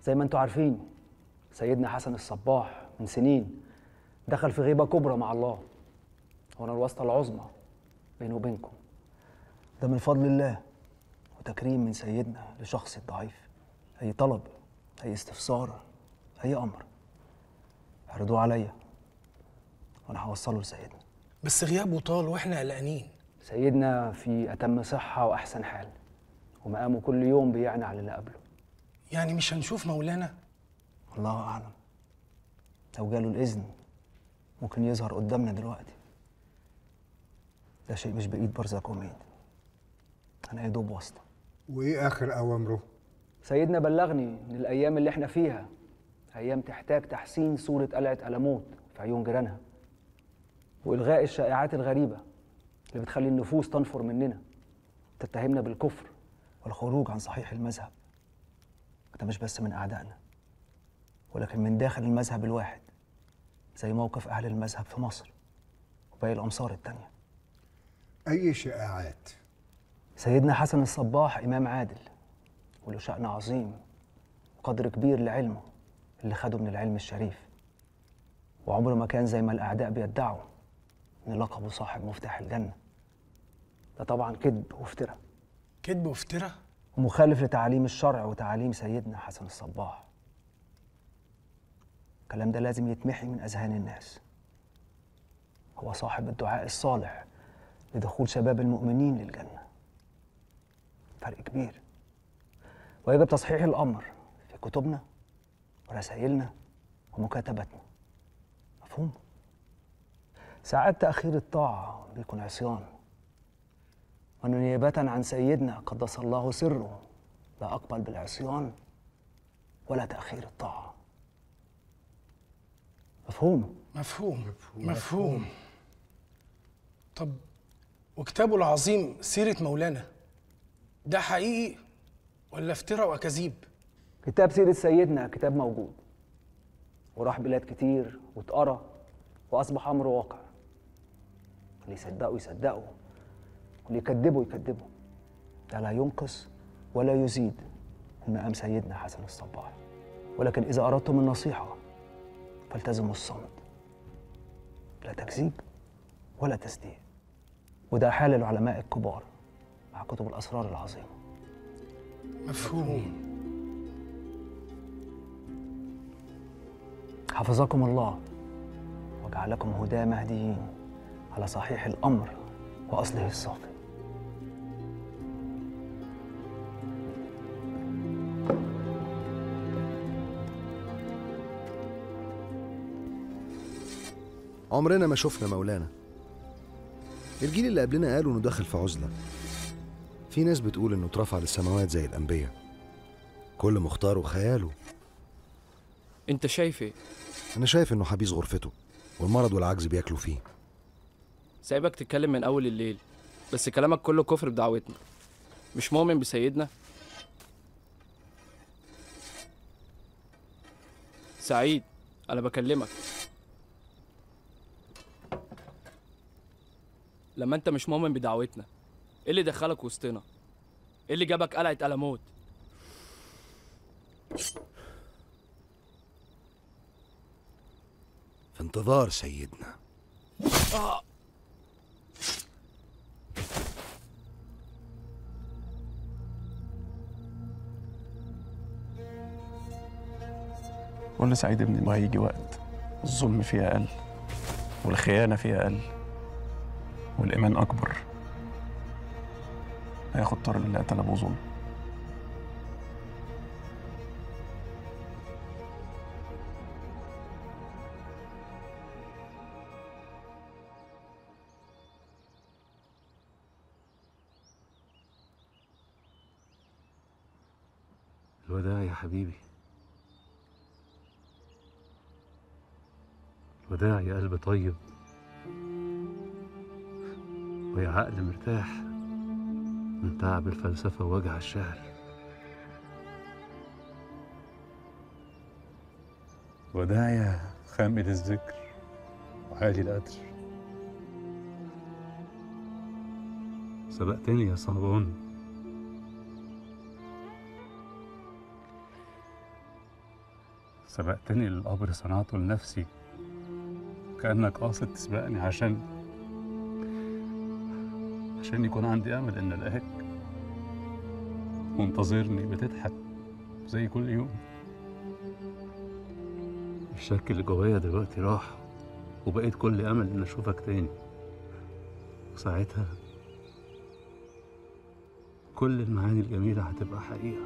زي ما انتوا عارفين سيدنا حسن الصباح من سنين دخل في غيبة كبرى مع الله وانا الواسطة العظمى بينه وبينكم ده من فضل الله وتكريم من سيدنا لشخص الضعيف أي طلب أي استفسار أي أمر اعرضوه عليا وأنا هوصله لسيدنا بس غيابه طال واحنا قلقانين سيدنا في أتم صحة وأحسن حال ومقامه كل يوم بيعني على اللي قبله يعني مش هنشوف مولانا الله أعلم لو جاله الإذن ممكن يظهر قدامنا دلوقتي ده شيء مش بإيد برزق وميد أنا يا دوب واسطة وايه اخر اوامره سيدنا بلغني إن الأيام اللي إحنا فيها أيام تحتاج تحسين صورة قلعة ألموت في عيون جيرانها وإلغاء الشائعات الغريبة اللي بتخلي النفوس تنفر مننا تتهمنا بالكفر والخروج عن صحيح المذهب ده مش بس من أعدائنا ولكن من داخل المذهب الواحد زي موقف أهل المذهب في مصر وباقي الأمصار التانية اي شائعات سيدنا حسن الصباح إمام عادل وله شأن عظيم وقدر كبير لعلمه اللي خده من العلم الشريف وعمره ما كان زي ما الأعداء بيدعوا إن لقبه صاحب مفتاح الجنة ده طبعا كذب وافتراء كذب وافتراء ومخالف لتعاليم الشرع وتعاليم سيدنا حسن الصباح الكلام ده لازم يتمحي من أذهان الناس هو صاحب الدعاء الصالح لدخول شباب المؤمنين للجنة فرق كبير ويجب تصحيح الأمر في كتبنا ورسائلنا ومكاتبتنا مفهوم؟ ساعات تأخير الطاعة بيكون عصيان وأنه نيابة عن سيدنا قدس الله سره لا أقبل بالعصيان ولا تأخير الطاعة مفهوم؟ مفهوم مفهوم, مفهوم. طب وكتابه العظيم سيرة مولانا ده حقيقي ولا افتراء وأكاذيب؟ كتاب سيرة سيدنا كتاب موجود وراح بلاد كتير واتقرا وأصبح أمر واقع اللي يصدقوا يصدقوا واللي يكذبوا يكذبوا ده لا ينقص ولا يزيد من مقام سيدنا حسن الصباح ولكن إذا أردتم النصيحة فالتزموا الصمت لا تكذيب ولا تصديق وده حال العلماء الكبار مع كتب الأسرار العظيمة مفهوم حفظكم الله وجعلكم هداة مهديين على صحيح الأمر وأصله الصافي عمرنا ما شفنا مولانا الجيل اللي قبلنا قالوا انه دخل في عزلة في ناس بتقول انه اترفع للسماوات زي الانبياء كل مختار وخياله انت شايف ايه انا شايف انه حبيس غرفته والمرض والعجز بياكلوا فيه سايبك تتكلم من اول الليل بس كلامك كله كفر بدعوتنا مش مؤمن بسيدنا سعيد انا بكلمك لما انت مش مؤمن بدعوتنا ايه اللي دخلك وسطنا ايه اللي جابك قلعه قلموت في انتظار سيدنا آه. قول لسعيد ابني ما هيجي وقت الظلم فيه أقل والخيانة فيه أقل والإيمان أكبر هياخد طار اللي قتل أبوه ظلم الوداع يا حبيبي الوداع يا قلب طيب ويا عقل مرتاح من تعب الفلسفة ووجع الشعر وداع يا خامل الذكر وعالي القدر سبقتني يا صنبون سبقتني للقبر صنعته لنفسي كأنك قاصد تسبقني عشان عشان يكون عندي أمل إن ألاقيك منتظرني بتضحك زي كل يوم الشك اللي جوايا دلوقتي راح وبقيت كل أمل إن أشوفك تاني وساعتها كل المعاني الجميلة هتبقى حقيقة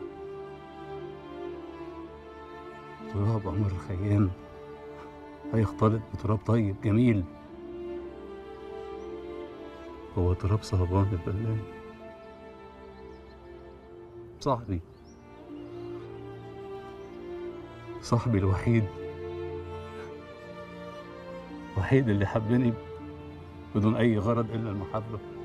تراب عمر الخيام هيختلط بتراب طيب جميل هو تراب صهبان البلان صاحبي صاحبي الوحيد الوحيد اللي حبني بدون أي غرض إلا المحبة